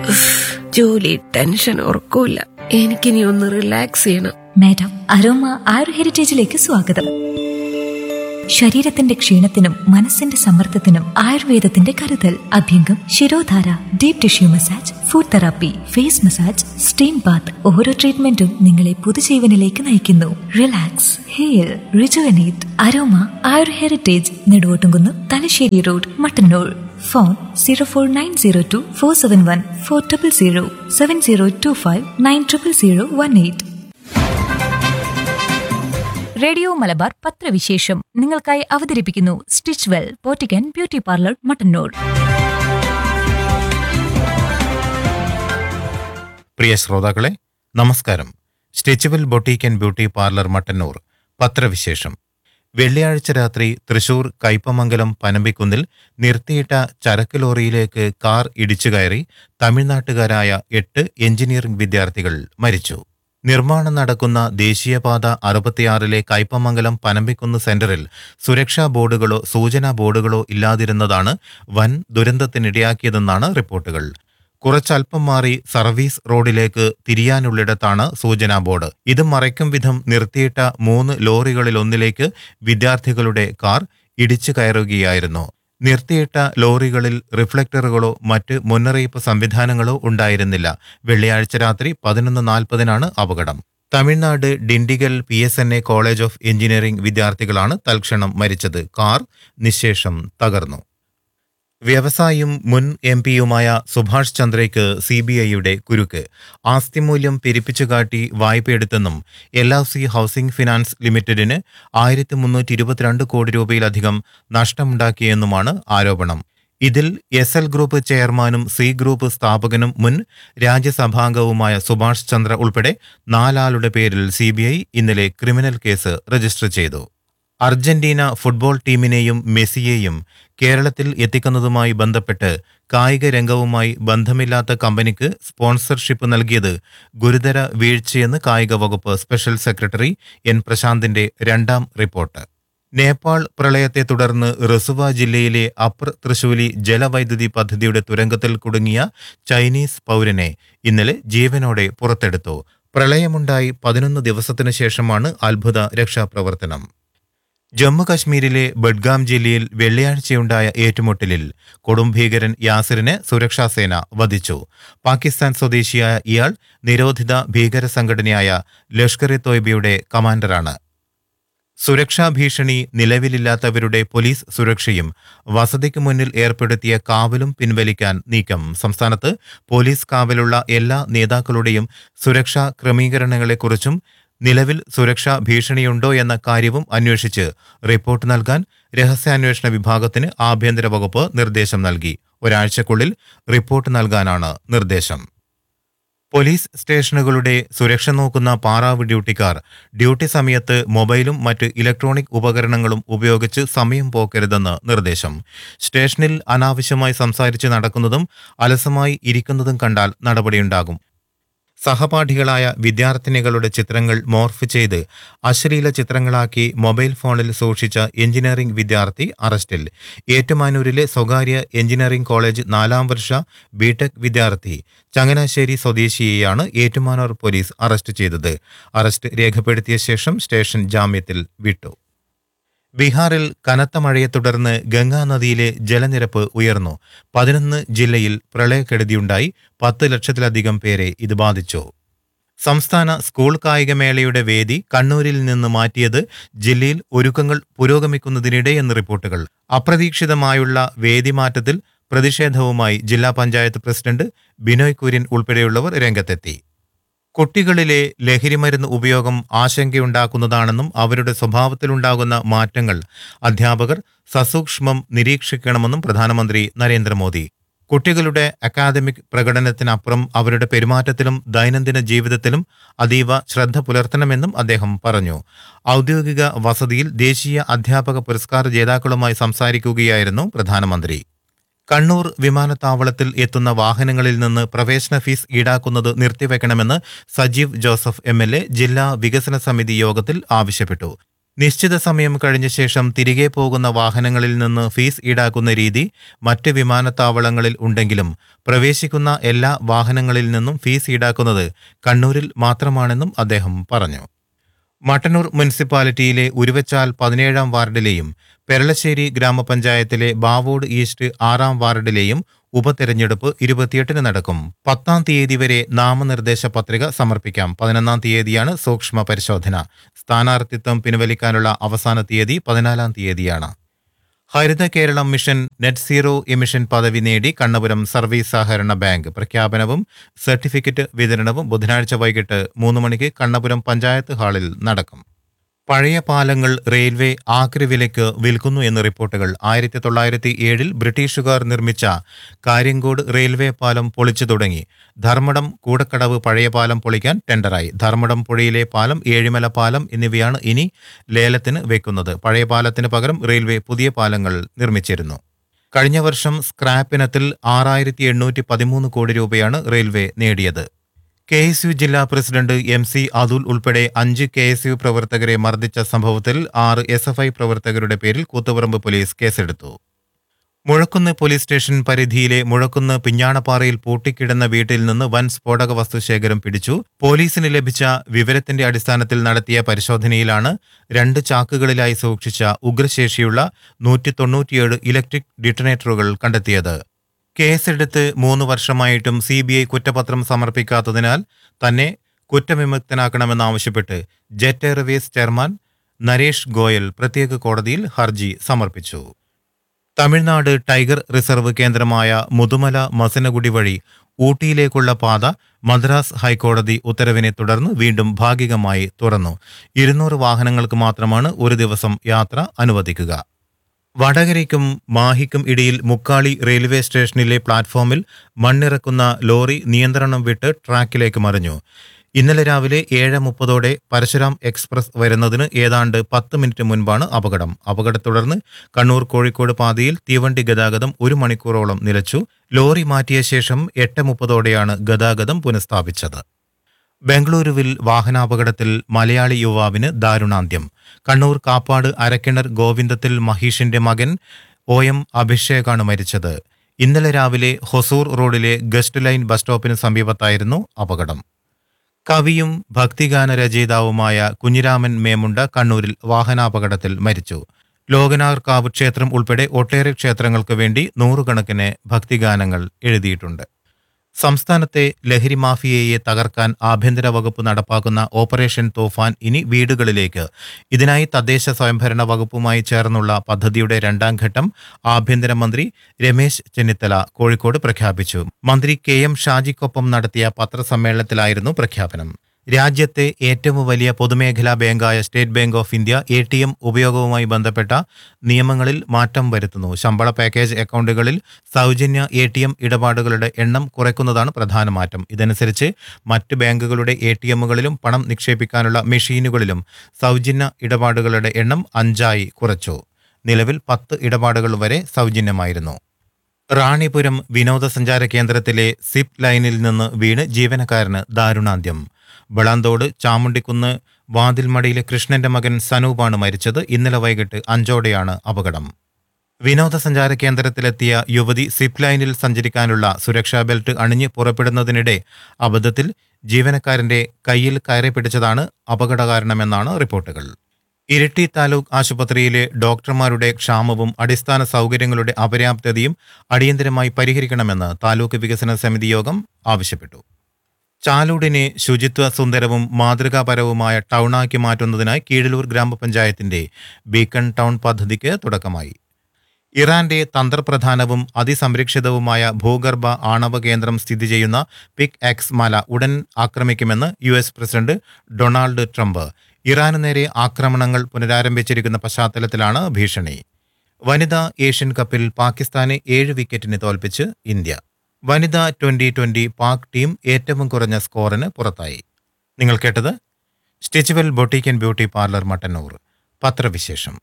ജോലി ടെൻഷൻ ഉറക്കൂല എനിക്കിനി ഒന്ന് റിലാക്സ് ചെയ്യണം മാഡം അരോമ ആയുർ ഹെറിറ്റേജിലേക്ക് സ്വാഗതം ശരീരത്തിന്റെ ക്ഷീണത്തിനും മനസ്സിന്റെ സമ്മർദ്ദത്തിനും ആയുർവേദത്തിന്റെ കരുതൽ abhyangam shirodhara deep tissue massage foot therapy face massage steam bath ഓരോ ട്രീറ്റ്മെന്റും നിങ്ങളെ പുതുജീവനിലേക്ക് നയിക്കുന്നു relax hair rejuvenate aroma Ayur heritage Neduvottumkunnu Thalassery road Mattannur phone zero four nine zero two four seven one four triple zero seven zero two five nine triple zero one eight radio Malabar പത്രവിശേഷം നിങ്ങൾക്കായി അവതരിപ്പിക്കുന്നു stitch well boutique and beauty parlour Mattannur പ്രിയ ശ്രോതാക്കളെ നമസ്കാരം stitch well boutique and beauty parlour Mattannur പത്രവിശേഷം വെള്ളിയാഴ്ച രാത്രി തൃശൂർ കയ്പമംഗലം പനമ്പിക്കുന്നിൽ നിർത്തിയിട്ട ചരക്ക് ലോറിയിലേക്ക് കാർ ഇടിച്ചു കയറി തമിഴ്നാട്ടുകാരായ എട്ട് എഞ്ചിനീയറിംഗ് വിദ്യാർത്ഥികൾ മരിച്ചു നിർമ്മാണം നടക്കുന്ന ദേശീയപാത അറുപത്തിയാറിലെ കയ്പമംഗലം പനമ്പിക്കുന്ന് സെന്ററിൽ സുരക്ഷാ ബോർഡുകളോ സൂചനാ ബോർഡുകളോ ഇല്ലാതിരുന്നതാണ് വൻ ദുരന്തത്തിനിടയാക്കിയതെന്നാണ് റിപ്പോർട്ടുകൾ കുറച്ചൽപ്പം മാറി സർവീസ് റോഡിലേക്ക് തിരിയാനുള്ളിടത്താണ് സൂചനാ ബോർഡ് ഇത് മറയ്ക്കും വിധം നിർത്തിയിട്ട മൂന്ന് ലോറികളിലൊന്നിലേക്ക് വിദ്യാർത്ഥികളുടെ കാർ ഇടിച്ചു കയറുകയായിരുന്നു നിർത്തിയിട്ട ലോറികളിൽ റിഫ്ലക്ടറുകളോ മറ്റ് മുന്നറിയിപ്പ് സംവിധാനങ്ങളോ ഉണ്ടായിരുന്നില്ല വെള്ളിയാഴ്ച രാത്രി പതിനൊന്ന് നാൽപ്പതിനാണ് അപകടം Tamil Nadu Dindigul P S N A college of engineering വിദ്യാർത്ഥികളാണ് തൽക്ഷണം മരിച്ചത് കാർ നിശേഷം തകർന്നു വ്യവസായിയും മുൻ എം പിയുമായ സുഭാഷ് ചന്ദ്രയ്ക്ക് സി ബി ഐയുടെ കുരുക്ക് ആസ്തിമൂല്യം പെരുപ്പിച്ചു കാട്ടി വായ്പയെടുത്തെന്നും L I C housing finance ലിമിറ്റഡിന് ആയിരത്തി മുന്നൂറ്റി ഇരുപത്തിരണ്ട് കോടി രൂപയിലധികം നഷ്ടമുണ്ടാക്കിയെന്നുമാണ് ആരോപണം ഇതിൽ എസ് എൽ ഗ്രൂപ്പ് ചെയർമാനും സി ഗ്രൂപ്പ് സ്ഥാപകനും മുൻ രാജ്യസഭാംഗവുമായ സുഭാഷ് ചന്ദ്ര ഉൾപ്പെടെ നാലാളുടെ പേരിൽ സി ഇന്നലെ ക്രിമിനൽ കേസ് രജിസ്റ്റർ ചെയ്തു അർജന്റീന ഫുട്ബോൾ ടീമിനെയും മെസ്സിയെയും കേരളത്തിൽ എത്തിക്കുന്നതുമായി ബന്ധപ്പെട്ട് കായിക രംഗവുമായി ബന്ധമില്ലാത്ത കമ്പനിക്ക് സ്പോൺസർഷിപ്പ് നൽകിയത് ഗുരുതര വീഴ്ചയെന്ന് കായിക വകുപ്പ് സ്പെഷ്യൽ സെക്രട്ടറി എൻ പ്രശാന്തിന്റെ രണ്ടാം റിപ്പോർട്ട് നേപ്പാൾ പ്രളയത്തെ തുടർന്ന് റസുവ ജില്ലയിലെ അപ്പർ തൃശൂലി ജലവൈദ്യുതി പദ്ധതിയുടെ തുരങ്കത്തിൽ കുടുങ്ങിയ ചൈനീസ് പൗരനെ ഇന്നലെ ജീവനോടെ പുറത്തെടുത്തു പ്രളയമുണ്ടായി പതിനൊന്ന് ദിവസത്തിനു ശേഷമാണ് അത്ഭുത രക്ഷാപ്രവർത്തനം ജമ്മു കശ്മീരിലെ ബഡ്ഗാം ജില്ലയിൽ വെള്ളിയാഴ്ചയുണ്ടായ ഏറ്റുമുട്ടലിൽ കൊടും ഭീകരൻ യാസിറിനെ സുരക്ഷാസേന വധിച്ചു പാകിസ്ഥാൻ സ്വദേശിയായ ഇയാൾ നിരോധിത ഭീകര സംഘടനയായ ലഷ്കർ ഇ തോയ്ബയുടെ കമാൻഡറാണ് സുരക്ഷാ ഭീഷണി നിലവിലില്ലാത്തവരുടെ പോലീസ് സുരക്ഷയും വസതിക്ക് മുന്നിൽ ഏർപ്പെടുത്തിയ കാവലും പിൻവലിക്കാൻ നീക്കം സംസ്ഥാനത്ത് പോലീസ് കാവലുള്ള എല്ലാ നേതാക്കളുടെയും സുരക്ഷാ ക്രമീകരണങ്ങളെക്കുറിച്ചും നിലവിൽ സുരക്ഷാ ഭീഷണിയുണ്ടോ എന്ന കാര്യവും അന്വേഷിച്ച് റിപ്പോർട്ട് നൽകാൻ രഹസ്യാന്വേഷണ വിഭാഗത്തിന് ആഭ്യന്തര വകുപ്പ് നിർദ്ദേശം നൽകി ഒരാഴ്ചക്കുള്ളിൽ റിപ്പോർട്ട് നൽകാനാണ് നിർദ്ദേശം പോലീസ് സ്റ്റേഷനുകളുടെ സുരക്ഷ നോക്കുന്ന പാറാവ് ഡ്യൂട്ടിക്കാർ ഡ്യൂട്ടി സമയത്ത് മൊബൈലും മറ്റ് ഇലക്ട്രോണിക് ഉപകരണങ്ങളും ഉപയോഗിച്ച് സമയം പോക്കരുതെന്ന് നിർദ്ദേശം സ്റ്റേഷനിൽ അനാവശ്യമായി സംസാരിച്ച് നടക്കുന്നതും അലസമായി ഇരിക്കുന്നതും കണ്ടാൽ നടപടിയുണ്ടാകും സഹപാഠികളായ വിദ്യാർത്ഥിനികളുടെ ചിത്രങ്ങൾ മോർഫ് ചെയ്ത് അശ്ലീല ചിത്രങ്ങളാക്കി മൊബൈൽ ഫോണിൽ സൂക്ഷിച്ച എഞ്ചിനീയറിംഗ് വിദ്യാർത്ഥി അറസ്റ്റിൽ ഏറ്റുമാനൂരിലെ സ്വകാര്യ എഞ്ചിനീയറിംഗ് കോളേജ് നാലാം വർഷ ബിടെക് വിദ്യാർത്ഥി ചങ്ങനാശ്ശേരി സ്വദേശിയെയാണ് ഏറ്റുമാനൂർ പോലീസ് അറസ്റ്റ് ചെയ്തത് അറസ്റ്റ് രേഖപ്പെടുത്തിയ ശേഷം സ്റ്റേഷൻ ജാമ്യത്തിൽ വിട്ടു ബീഹാറിൽ കനത്ത മഴയെ തുടർന്ന് ഗംഗാ നദിയിലെ ജലനിരപ്പ് ഉയർന്നു പതിനൊന്ന് ജില്ലയിൽ പ്രളയക്കെടുതിയുണ്ടായി പത്ത് ലക്ഷത്തിലധികം പേരെ ഇത് ബാധിച്ചു സംസ്ഥാന സ്കൂൾ കായികമേളയുടെ വേദി കണ്ണൂരിൽ നിന്ന് മാറ്റിയത് ജില്ലയിൽ ഒരുക്കങ്ങൾ പുരോഗമിക്കുന്നതിനിടെയെന്ന് റിപ്പോർട്ടുകൾ അപ്രതീക്ഷിതമായുള്ള വേദി മാറ്റത്തിൽ പ്രതിഷേധവുമായി ജില്ലാ പഞ്ചായത്ത് പ്രസിഡന്റ് ബിനോയ് കുര്യൻ ഉൾപ്പെടെയുള്ളവർ രംഗത്തെത്തി കുട്ടികളിലെ ലഹരിമരുന്ന് ഉപയോഗം ആശങ്കയുണ്ടാക്കുന്നതാണെന്നും അവരുടെ സ്വഭാവത്തിലുണ്ടാകുന്ന മാറ്റങ്ങൾ അധ്യാപകർ സസൂക്ഷ്മം നിരീക്ഷിക്കണമെന്നും പ്രധാനമന്ത്രി നരേന്ദ്രമോദി കുട്ടികളുടെ അക്കാദമിക് പ്രകടനത്തിനപ്പുറം അവരുടെ പെരുമാറ്റത്തിലും ദൈനംദിന ജീവിതത്തിലും അതീവ ശ്രദ്ധ പുലർത്തണമെന്നും അദ്ദേഹം പറഞ്ഞു ഔദ്യോഗിക വസതിയിൽ ദേശീയ അധ്യാപക പുരസ്കാര ജേതാക്കളുമായി സംസാരിക്കുകയായിരുന്നു പ്രധാനമന്ത്രി കണ്ണൂർ വിമാനത്താവളത്തിൽ എത്തുന്ന വാഹനങ്ങളിൽ നിന്ന് പ്രവേശന ഫീസ് ഈടാക്കുന്നത് നിർത്തിവെക്കണമെന്ന് Sajeev Joseph M L A ജില്ലാ വികസന സമിതി യോഗത്തിൽ ആവശ്യപ്പെട്ടു നിശ്ചിത സമയം കഴിഞ്ഞ ശേഷം തിരികെ പോകുന്ന വാഹനങ്ങളിൽ നിന്ന് ഫീസ് ഈടാക്കുന്ന രീതി മറ്റ് വിമാനത്താവളങ്ങളിൽ ഉണ്ടെങ്കിലും പ്രവേശിക്കുന്ന എല്ലാ വാഹനങ്ങളിൽ നിന്നും ഫീസ് ഈടാക്കുന്നത് കണ്ണൂരിൽ മാത്രമാണെന്നും അദ്ദേഹം പറഞ്ഞു മട്ടന്നൂർ മുനിസിപ്പാലിറ്റിയിലെ ഉരുവച്ചാൽ പതിനേഴാം വാർഡിലെയും പെരളശ്ശേരി ഗ്രാമപഞ്ചായത്തിലെ ബാവോഡ് ഈസ്റ്റ് ആറാം വാർഡിലെയും ഉപതെരഞ്ഞെടുപ്പ് ഇരുപത്തിയെട്ടിന് നടക്കും പത്താം തീയതി വരെ നാമനിർദ്ദേശ പത്രിക സമർപ്പിക്കാം പതിനൊന്നാം തീയതിയാണ് സൂക്ഷ്മ പരിശോധന സ്ഥാനാർത്ഥിത്വം പിൻവലിക്കാനുള്ള അവസാന തീയതി പതിനാലാം തീയതിയാണ് Haritha Keralam mission net zero emission പദവി നേടി കണ്ണപുരം സർവീസ് സഹകരണ ബാങ്ക് പ്രഖ്യാപനവും സർട്ടിഫിക്കറ്റ് വിതരണവും ബുധനാഴ്ച വൈകിട്ട് മൂന്ന് മണിക്ക് കണ്ണപുരം പഞ്ചായത്ത് ഹാളിൽ നടക്കും പഴയ പാലങ്ങൾ റെയിൽവേ ആക്രി വിലയ്ക്ക് വിൽക്കുന്നു എന്ന് റിപ്പോർട്ടുകൾ ആയിരത്തി തൊള്ളായിരത്തി ഏഴിൽ ബ്രിട്ടീഷുകാർ നിർമ്മിച്ച കാര്യങ്കോട് റെയിൽവേ പാലം പൊളിച്ചു തുടങ്ങി ധർമ്മടം കൂടക്കടവ് പഴയ പാലം പൊളിക്കാൻ ടെൻഡറായി ധർമ്മടം പുഴയിലെ പാലം ഏഴിമല പാലം എന്നിവയാണ് ഇനി ലേലത്തിന് വെക്കുന്നത് പഴയ പാലത്തിന് പകരം റെയിൽവേ പുതിയ പാലങ്ങൾ നിർമ്മിച്ചിരുന്നു കഴിഞ്ഞ വർഷം സ്ക്രാപ്പ് ഇനത്തിൽ ആറായിരത്തി എണ്ണൂറ്റി പതിമൂന്ന് കോടി രൂപയാണ് റെയിൽവേ നേടിയത് കെ എസ് യു ജില്ലാ പ്രസിഡന്റ് എം സി അതുൽ ഉൾപ്പെടെ അഞ്ച് കെ എസ് യു പ്രവർത്തകരെ മർദ്ദിച്ച സംഭവത്തിൽ ആറ് എസ് എഫ് ഐ പ്രവർത്തകരുടെ പേരിൽ കൂത്തുപറമ്പ് പോലീസ് കേസെടുത്തു മുഴക്കുന്ന് പോലീസ് സ്റ്റേഷൻ പരിധിയിലെ മുഴക്കുന്ന് പിഞ്ഞാണപ്പാറയിൽ പൂട്ടിക്കിടന്ന വീട്ടിൽ നിന്ന് വൻ സ്ഫോടക വസ്തു ശേഖരം പിടിച്ചു പോലീസിന് ലഭിച്ച വിവരത്തിന്റെ അടിസ്ഥാനത്തിൽ നടത്തിയ പരിശോധനയിലാണ് രണ്ട് ചാക്കുകളിലായി സൂക്ഷിച്ച ഉഗ്രശേഷിയുള്ള നൂറ്റി തൊണ്ണൂറ്റിയേഴ് ഇലക്ട്രിക് ഡിറ്റനേറ്ററുകൾ കണ്ടെത്തിയത് കേസെടുത്ത് മൂന്ന് വർഷമായിട്ടും സി ബി ഐ കുറ്റപത്രം സമർപ്പിക്കാത്തതിനാൽ തന്നെ കുറ്റവിമുക്തനാക്കണമെന്നാവശ്യപ്പെട്ട് Jet Airways chairman Naresh Goyal പ്രത്യേക കോടതിയിൽ ഹർജി സമർപ്പിച്ചു തമിഴ്നാട് ടൈഗർ റിസർവ് കേന്ദ്രമായ മുതുമല മസനഗുഡി വഴി ഊട്ടിയിലേക്കുള്ള പാത മദ്രാസ് ഹൈക്കോടതി ഉത്തരവിനെ തുടർന്ന് വീണ്ടും ഭാഗികമായി തുറന്നു ഇരുന്നൂറ് വാഹനങ്ങൾക്ക് മാത്രമാണ് ഒരു ദിവസം യാത്ര അനുവദിക്കുക വടകരയ്ക്കും മാഹിക്കും ഇടയിൽ മുക്കാളി റെയിൽവേ സ്റ്റേഷനിലെ പ്ലാറ്റ്ഫോമിൽ മണ്ണിറക്കുന്ന ലോറി നിയന്ത്രണം വിട്ട് ട്രാക്കിലേക്ക് മറിഞ്ഞു ഇന്നലെ രാവിലെ ഏഴ് മുപ്പതോടെ പരശുരാം എക്സ്പ്രസ് വരുന്നതിന് ഏതാണ്ട് പത്ത് മിനിറ്റ് മുൻപാണ് അപകടം അപകടത്തെ തുടർന്ന് കണ്ണൂർ കോഴിക്കോട് പാതയിൽ തീവണ്ടി ഗതാഗതം ഒരു മണിക്കൂറോളം നിലച്ചു ലോറി മാറ്റിയ ശേഷം എട്ട് മുപ്പതോടെയാണ് ഗതാഗതം പുനഃസ്ഥാപിച്ചത് ബംഗളൂരുവിൽ വാഹനാപകടത്തിൽ മലയാളി യുവാവിന് ദാരുണാന്ത്യം കണ്ണൂർ കാപ്പാട് അരക്കിണർ ഗോവിന്ദത്തിൽ മഹീഷിന്റെ മകൻ ഒ എം അഭിഷേകാണ് മരിച്ചത് ഇന്നലെ രാവിലെ ഹൊസൂർ റോഡിലെ ഗസ്റ്റ് ലൈൻ ബസ് സ്റ്റോപ്പിന് സമീപത്തായിരുന്നു അപകടം കവിയും ഭക്തിഗാന രചയിതാവുമായ കുഞ്ഞിരാമൻ മേമുണ്ട കണ്ണൂരിൽ വാഹനാപകടത്തിൽ മരിച്ചു ലോകനാർക്കാവ് ക്ഷേത്രം ഉൾപ്പെടെ ഒട്ടേറെ ക്ഷേത്രങ്ങൾക്ക് വേണ്ടി നൂറുകണക്കിന് ഭക്തിഗാനങ്ങൾ എഴുതിയിട്ടുണ്ട് സംസ്ഥാനത്തെ ലഹരി മാഫിയയെ തകർക്കാൻ ആഭ്യന്തര വകുപ്പ് നടപ്പാക്കുന്ന ഓപ്പറേഷൻ തോഫാൻ ഇനി വീടുകളിലേക്ക് ഇതിനായി തദ്ദേശ സ്വയംഭരണ വകുപ്പുമായി ചേർന്നുള്ള പദ്ധതിയുടെ രണ്ടാം ഘട്ടം ആഭ്യന്തരമന്ത്രി രമേശ് ചെന്നിത്തല കോഴിക്കോട് പ്രഖ്യാപിച്ചു മന്ത്രി കെ എം ഷാജിക്കൊപ്പം നടത്തിയ പത്രസമ്മേളനത്തിലായിരുന്നു പ്രഖ്യാപനം രാജ്യത്തെ ഏറ്റവും വലിയ പൊതുമേഖലാ ബാങ്കായ State Bank of India A T M ഉപയോഗവുമായി ബന്ധപ്പെട്ട നിയമങ്ങളിൽ മാറ്റം വരുത്തുന്നു ശമ്പള പാക്കേജ് അക്കൗണ്ടുകളിൽ സൗജന്യ എ ടി എം ഇടപാടുകളുടെ എണ്ണം കുറയ്ക്കുന്നതാണ് പ്രധാന മാറ്റം ഇതനുസരിച്ച് മറ്റ് ബാങ്കുകളുടെ എ ടി എമ്മുകളിലും പണം നിക്ഷേപിക്കാനുള്ള മെഷീനുകളിലും സൗജന്യ ഇടപാടുകളുടെ എണ്ണം അഞ്ചായി കുറച്ചു നിലവിൽ പത്ത് ഇടപാടുകൾ വരെ സൗജന്യമായിരുന്നു റാണിപുരം വിനോദസഞ്ചാര കേന്ദ്രത്തിലെ സിപ്പ് ലൈനിൽ നിന്ന് വീണ് ജീവനക്കാരന് ദാരുണാന്ത്യം ബളാന്തോട് ചാമുണ്ടിക്കുന്ന് വാതിൽമടിയിലെ കൃഷ്ണന്റെ മകൻ സനൂപാണ് മരിച്ചത് ഇന്നലെ വൈകിട്ട് അഞ്ചോടെയാണ് അപകടം വിനോദസഞ്ചാര കേന്ദ്രത്തിലെത്തിയ യുവതി സിപ്പ് ലൈനിൽ സഞ്ചരിക്കാനുള്ള സുരക്ഷാ ബെൽറ്റ് അണിഞ്ഞ് പുറപ്പെടുന്നതിനിടെ അബദ്ധത്തിൽ ജീവനക്കാരന്റെ കയ്യിൽ കയറി പിടിച്ചതാണ് അപകടകാരണമെന്നാണ് റിപ്പോർട്ടുകൾ ഇരിട്ടി താലൂക്ക് ആശുപത്രിയിലെ ഡോക്ടർമാരുടെ ക്ഷാമവും അടിസ്ഥാന സൗകര്യങ്ങളുടെ അപര്യാപ്തതയും അടിയന്തരമായി പരിഹരിക്കണമെന്ന് താലൂക്ക് വികസന സമിതി യോഗം ആവശ്യപ്പെട്ടു ചാലൂടിനെ ശുചിത്വ സുന്ദരവും മാതൃകാപരവുമായ ടൗണാക്കി മാറ്റുന്നതിനായി കീഴലൂർ ഗ്രാമപഞ്ചായത്തിന്റെ ബീക്കൺ ടൗൺ പദ്ധതിക്ക് തുടക്കമായി ഇറാന്റെ തന്ത്രപ്രധാനവും അതിസംരക്ഷിതവുമായ ഭൂഗർഭ ആണവ കേന്ദ്രം സ്ഥിതി ചെയ്യുന്ന പിക് എക്സ് മല ഉടൻ ആക്രമിക്കുമെന്ന് U S president Donald Trump ഇറാന് നേരെ ആക്രമണങ്ങൾ പുനരാരംഭിച്ചിരിക്കുന്ന പശ്ചാത്തലത്തിലാണ് ഭീഷണി വനിതാ ഏഷ്യൻ കപ്പിൽ പാകിസ്ഥാനെ ഏഴ് വിക്കറ്റിന് തോൽപ്പിച്ച് ഇന്ത്യ വനിതാ ട്വന്റി ട്വന്റി പാക് ടീം ഏറ്റവും കുറഞ്ഞ സ്കോറിന് പുറത്തായി നിങ്ങൾ കേട്ടത് stitch well boutique and beauty parlour Mattannur പത്രവിശേഷം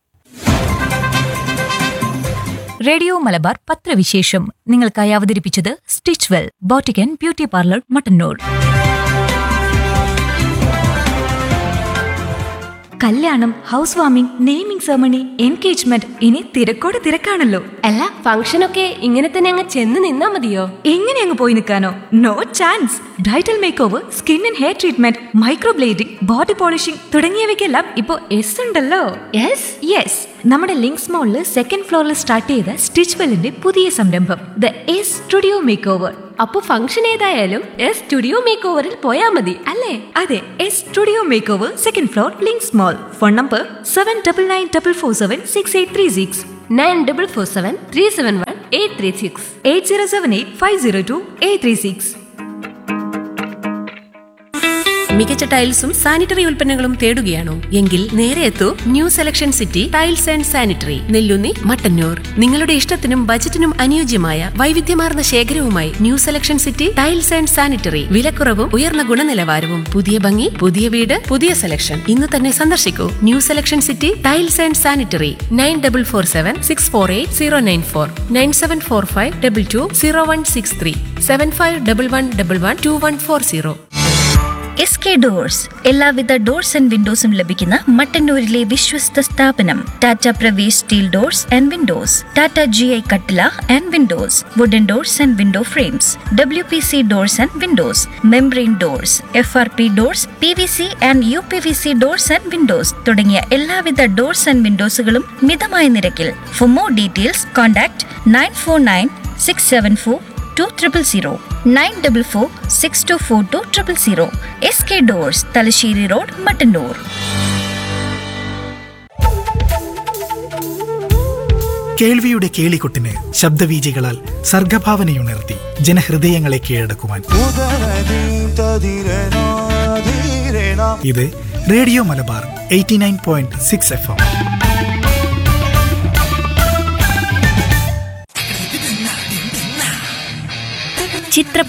റേഡിയോ മലബാർ പത്രവിശേഷം നിങ്ങൾക്കായി അവതരിപ്പിച്ചത് stitch well boutique and beauty parlour Mattannur കല്യാണം house warming naming ceremony engagement ഇനി തിരക്കോട് തിരക്കാണല്ലോ അല്ല ഫംഗ്ഷനൊക്കെ ഇങ്ങനെ തന്നെ അങ്ങ് ചെന്ന് നിന്നാ മതിയോ എങ്ങനെ അങ്ങ് പോയി നിൽക്കാനോ no chance bridal make over skin and hair treatment microblading body polishing തുടങ്ങിയവയ്ക്കെല്ലാം ഇപ്പോ എസ് ഉണ്ടല്ലോ യെസ് യെസ് നമ്മുടെ ലിങ്ക്സ് മോളിൽ സെക്കൻഡ് ഫ്ലോറിൽ സ്റ്റാർട്ട് ചെയ്ത സ്റ്റിച്ച് വെല്ലിന്റെ പുതിയ സംരംഭം the S studio make over അപ്പൊ ഫംഗ്ഷൻ ഏതായാലും എസ് സ്റ്റുഡിയോ മേക്ക് ഓവറിൽ പോയാ മതി അല്ലേ അതെ S studio make over second floor links mall phone number seven double nine double four seven six eight three six nine double four seven three seven one eight three six eight zero seven eight five zero two eight three six മികച്ച ടൈൽസും sanitary ഉൽപ്പന്നങ്ങളും തേടുകയാണോ എങ്കിൽ നേരെ എത്തൂ new selection city tiles and sanitary Nellunni Mattannur നിങ്ങളുടെ ഇഷ്ടത്തിനും ബജറ്റിനും അനുയോജ്യമായ വൈവിധ്യമാർന്ന ശേഖരവുമായി new selection city tiles and sanitary വിലക്കുറവും ഉയർന്ന ഗുണനിലവാരവും പുതിയ ഭംഗി പുതിയ വീട് പുതിയ സെലക്ഷൻ ഇന്ന് തന്നെ സന്ദർശിക്കൂ new selection city tiles and sanitary nine double four seven six four eight zero nine four nine seven four five double two zero one six three seven five double one double one two one four zero S K doors എല്ലാവിധ doors and വിൻഡോസും ലഭിക്കുന്ന മട്ടന്നൂരിലെ വിശ്വസ്ത സ്ഥാപനം Tata Pravesh steel doors and windows Tata G I കട്ടില and windows wooden doors and window frames W P C doors and windows membrane doors F R P doors P V C and U P V C doors and windows തുടങ്ങിയ എല്ലാവിധ doors and വിൻഡോസുകളും മിതമായ നിരക്കിൽ for more details contact nine four nine six seven four two triple zero nine double four six two four two triple zero S K doors Thalassery road Mattannur കേൾവിയുടെ കേളികൊട്ടിന് ശബ്ദവീചികളാൽ സർഗഭാവനയുണർത്തി ജനഹൃദയങ്ങളെ കീഴടക്കുവാൻ ഇത് radio Malabar eighty nine point six F M ചിത്ര